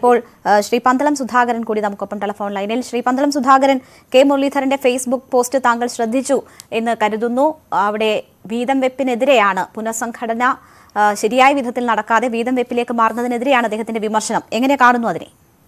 ഇപ്പോൾ ആ, ശ്രീ പന്തളം സുധാകരൻ കൂടി നമുക്കൊപ്പം ടെലിഫോൺ ലൈനിൽ ശ്രീ പന്തളം സുധാകരൻ കെ മുരളീധരന്റെ ഫേസ്ബുക്ക് പോസ്റ്റ് താങ്കൾ ശ്രദ്ധിച്ചു എന്ന് കരുതുന്നു അവിടെ വീതം വെപ്പിനെതിരെയാണ് പുനഃസംഘടന ആ, ശരിയായ വിധത്തിൽ നടക്കാതെ വീതം വെപ്പിലേക്ക് മാറുന്നതിനെതിരെയാണ് അദ്ദേഹത്തിന്റെ വിമർശനം എങ്ങനെ കാണുന്നു അതിനെ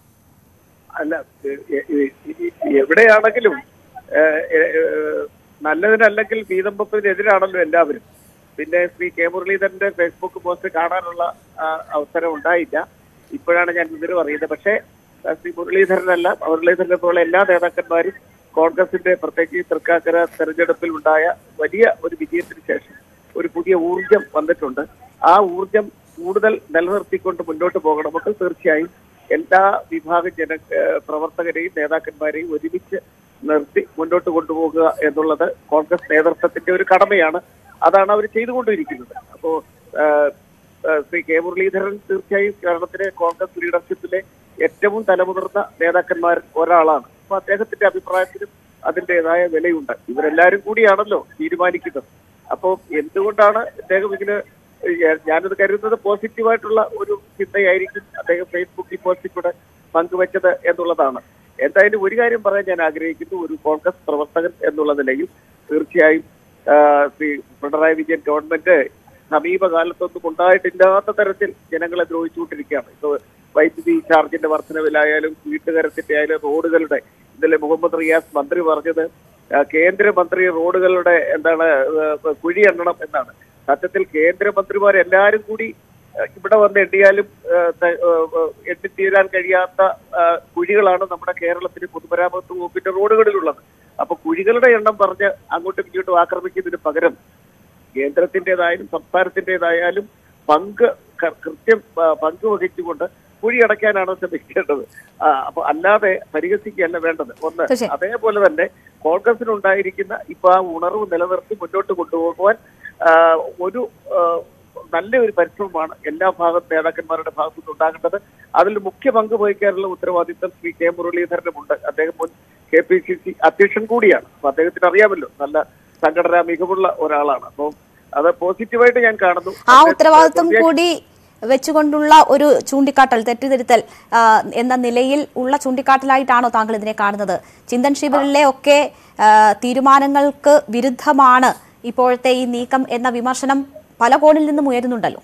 അല്ല എ- എ- എ- എവിടെയാണെങ്കിലും ഏഹ്, ഏഹ്, നല്ലതിനല്ലെങ്കിൽ വീതം വെപ്പതിനെതിരാണല്ലോ എല്ലാവരും പിന്നെ ശ്രീ കെ മുരളീധരന്റെ ഫേസ്ബുക്ക് പോസ്റ്റ് കാണാനുള്ള ആ, അവസരം ഉണ്ടായില്ല ഇപ്പോഴാണ് ഞാൻ വിവരം അറിയുന്നത് പക്ഷേ ആ, ശ്രീ മുരളീധരനല്ല മുരളീധരനെ പോലെ എല്ലാ നേതാക്കന്മാരും കോൺഗ്രസിന്റെ പ്രത്യേകിച്ച് തൃക്കാക്കര തെരഞ്ഞെടുപ്പിൽ ഉണ്ടായ വലിയ ഒരു വിജയത്തിന് ശേഷം ഒരു പുതിയ ഊർജം വന്നിട്ടുണ്ട് ആ ഊർജം കൂടുതൽ നിലനിർത്തിക്കൊണ്ട് മുന്നോട്ട് പോകണമെങ്കിൽ തീർച്ചയായും എല്ലാ വിഭാഗം ജന ഏഹ് പ്രവർത്തകരെയും നേതാക്കന്മാരെയും ഒരുമിച്ച് നിർത്തി മുന്നോട്ട് കൊണ്ടുപോകുക എന്നുള്ളത് കോൺഗ്രസ് നേതൃത്വത്തിന്റെ ഒരു കടമയാണ് അതാണ് അവർ ചെയ്തുകൊണ്ടിരിക്കുന്നത് അപ്പോ ഏഹ്, ഏഹ്, ശ്രീ കെ മുരളീധരൻ തീർച്ചയായും കേരളത്തിലെ കോൺഗ്രസ് ലീഡർഷിപ്പിലെ ഏറ്റവും തലമുതിർന്ന നേതാക്കന്മാർ ഒരാളാണ് അപ്പൊ അദ്ദേഹത്തിന്റെ അഭിപ്രായത്തിനും അതിന്റേതായ വിലയുണ്ട് ഇവരെല്ലാരും കൂടിയാണല്ലോ തീരുമാനിക്കുന്നത് അപ്പോ എന്തുകൊണ്ടാണ് ഇദ്ദേഹം ഇതിന് ഏഹ് ഞാനത് കരുതുന്നത് പോസിറ്റീവായിട്ടുള്ള ഒരു ചിന്തയായിരിക്കും അദ്ദേഹം ഫേസ്ബുക്കിൽ പോസ്റ്റിലൂടെ പങ്കുവച്ചത് എന്നുള്ളതാണ് എന്തായാലും ഒരു കാര്യം പറയാൻ ഞാൻ ആഗ്രഹിക്കുന്നു ഒരു കോൺഗ്രസ് പ്രവർത്തകൻ എന്നുള്ള നിലയിൽ തീർച്ചയായും ആഹ് ശ്രീ പിണറായി വിജയൻ ഗവൺമെന്റ് സമീപകാലത്തൊന്നും ഉണ്ടായിട്ടില്ലാത്ത തരത്തിൽ ജനങ്ങളെ ദ്രോഹിച്ചുകൊണ്ടിരിക്കുകയാണ് ഇപ്പൊ വൈദ്യുതി ചാർജിന്റെ വർധനവിലായാലും വീട്ടുകരത്തിന്റെ ആയാലും റോഡുകളുടെ ഇന്നലെ മുഹമ്മദ് റിയാസ് മന്ത്രി പറഞ്ഞത് ആ, കേന്ദ്രമന്ത്രി റോഡുകളുടെ എന്താണ് ആ, കുഴി എണ്ണണം എന്നാണ് സത്യത്തിൽ കേന്ദ്രമന്ത്രിമാരെല്ലാരും കൂടി ആ, ഇവിടെ വന്ന് എണ്ണിയാലും ആ, ത- ആ, ആ, എണ്ണിത്തീരാൻ കഴിയാത്ത ആ, കുഴികളാണ് നമ്മുടെ കേരളത്തിന് പൊതുമരാമത്ത് വകുപ്പിന്റെ റോഡുകളിലുള്ളത് അപ്പൊ കുഴികളുടെ എണ്ണം പറഞ്ഞ് അങ്ങോട്ടും ഇങ്ങോട്ടും ആക്രമിക്കുന്നതിന് പകരം കേന്ദ്രത്തിന്റേതായാലും സംസ്ഥാനത്തിന്റേതായാലും പങ്ക് ക- കൃത്യം ആ, പങ്ക് വഹിച്ചുകൊണ്ട് കുഴി അടയ്ക്കാനാണ് ശ്രമിക്കേണ്ടത് ആ, അപ്പൊ അല്ലാതെ പരിഹസിക്കുകയല്ല വേണ്ടത് ഒന്ന് തീർച്ചയായും. അതേപോലെ തന്നെ കോൺഗ്രസിനുണ്ടായിരിക്കുന്ന ഇപ്പൊ ആ ഉണർവ് നിലനിർത്തി മുന്നോട്ട് കൊണ്ടുപോകുവാൻ ആ, ഒരു ആ, നല്ലൊരു പരിശ്രമമാണ് എല്ലാ ഭാഗം നേതാക്കന്മാരുടെ ഭാഗത്തുനിന്ന് ഉണ്ടാകേണ്ടത് അതിൽ മുഖ്യ പങ്ക് വഹിക്കാനുള്ള ഉത്തരവാദിത്തം ശ്രീ കെ മുരളീധരനുമുണ്ട് അദ്ദേഹം മുൻ കെ പി സി സി അധ്യക്ഷൻ കൂടിയാണ് അപ്പൊ അദ്ദേഹത്തിന് അറിയാമല്ലോ നല്ല സംഘടനാ മികവുള്ള ഒരാളാണ് അപ്പോൾ അത് പോസിറ്റീവായിട്ട് ഞാൻ കാണുന്നു ആ ഉത്തരവാദിത്വം കൂടി വെച്ചുകൊണ്ടുള്ള ഒരു ചൂണ്ടിക്കാട്ടൽ തെറ്റിദ്ധരുത്തൽ ആ, എന്ന നിലയിൽ ഉള്ള ചൂണ്ടിക്കാട്ടലായിട്ടാണോ താങ്കൾ ഇതിനെ കാണുന്നത് ചിന്തൻ ശിബിറിലെ ഒക്കെ ആ, തീരുമാനങ്ങൾക്ക് വിരുദ്ധമാണ് ഇപ്പോഴത്തെ ഈ നീക്കം എന്ന വിമർശനം പല കോണിൽ നിന്നും ഉയരുന്നുണ്ടല്ലോ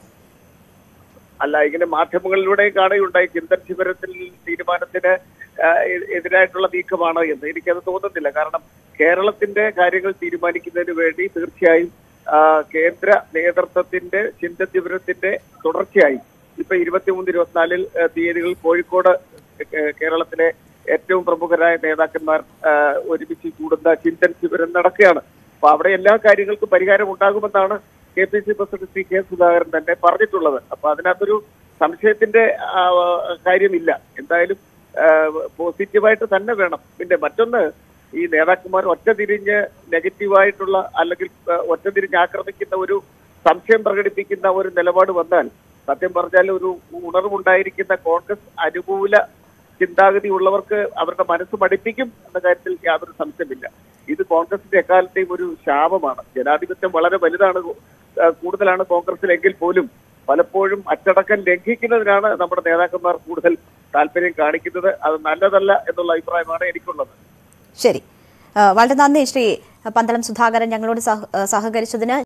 അല്ല ഇങ്ങനെ മാധ്യമങ്ങളിലൂടെ കാണുകയുണ്ടായി ചിന്തൻ ശിബിരത്തിൽ തീരുമാനത്തിന് ആ, എ- എതിരായിട്ടുള്ള നീക്കമാണ് എന്ന് എനിക്കത് തോന്നുന്നില്ല കാരണം കേരളത്തിന്റെ കാര്യങ്ങൾ തീരുമാനിക്കുന്നതിന് വേണ്ടി തീർച്ചയായും ആ, കേന്ദ്ര നേതൃത്വത്തിന്റെ ചിന്തൻ ശിബിരത്തിന്റെ തുടർച്ചയായി ഇപ്പൊ ഇരുപത്തിമൂന്ന് ഇരുപത്തിനാലിൽ ആ, തീയതികളിൽ കോഴിക്കോട് കേ- കേരളത്തിലെ ഏറ്റവും പ്രമുഖരായ നേതാക്കന്മാർ ആ, ഒരുമിച്ച് കൂടുന്ന ചിന്തൻ ശിബിരം നടക്കുകയാണ് അപ്പൊ അവിടെ എല്ലാ കാര്യങ്ങൾക്കും പരിഹാരം ഉണ്ടാകുമെന്നാണ് K P C president Shri K Sudhakaran തന്നെ പറഞ്ഞിട്ടുള്ളത് അപ്പൊ അതിനകത്തൊരു സംശയത്തിന്റെ ആ, കാര്യമില്ല എന്തായാലും ആ, പോസിറ്റീവായിട്ട് തന്നെ വേണം പിന്നെ മറ്റൊന്ന് ഈ നേതാക്കന്മാർ ഒറ്റ തിരിഞ്ഞ് നെഗറ്റീവായിട്ടുള്ള അല്ലെങ്കിൽ ആ, ഒറ്റ തിരിഞ്ഞ് ആക്രമിക്കുന്ന ഒരു സംശയം പ്രകടിപ്പിക്കുന്ന ഒരു നിലപാട് വന്നാൽ സത്യം പറഞ്ഞാൽ ഒരു ഉണർവുണ്ടായിരിക്കുന്ന കോൺഗ്രസ് അനുകൂല ചിന്താഗതി ഉള്ളവർക്ക് അവരുടെ മനസ്സ് മടിപ്പിക്കും എന്ന കാര്യത്തിൽ യാതൊരു സംശയമില്ല ഇത് കോൺഗ്രസിന്റെ എക്കാലത്തെയും ഒരു ശാപമാണ് ജനാധിപത്യം വളരെ വലുതാണ് ആ, കൂടുതലാണ് കോൺഗ്രസിലെങ്കിൽ പോലും പലപ്പോഴും അച്ചടക്കം ലംഘിക്കുന്നതിനാണ് നമ്മുടെ നേതാക്കന്മാർ കൂടുതൽ താല്പര്യം കാണിക്കുന്നത് അത് നല്ലതല്ല എന്നുള്ള അഭിപ്രായമാണ് എനിക്കുള്ളത് ശരി ആ, വളരെ നന്ദി ശ്രീ പന്തളം സുധാകരൻ ഞങ്ങളോട് സഹ- സഹകരിച്ചതിന്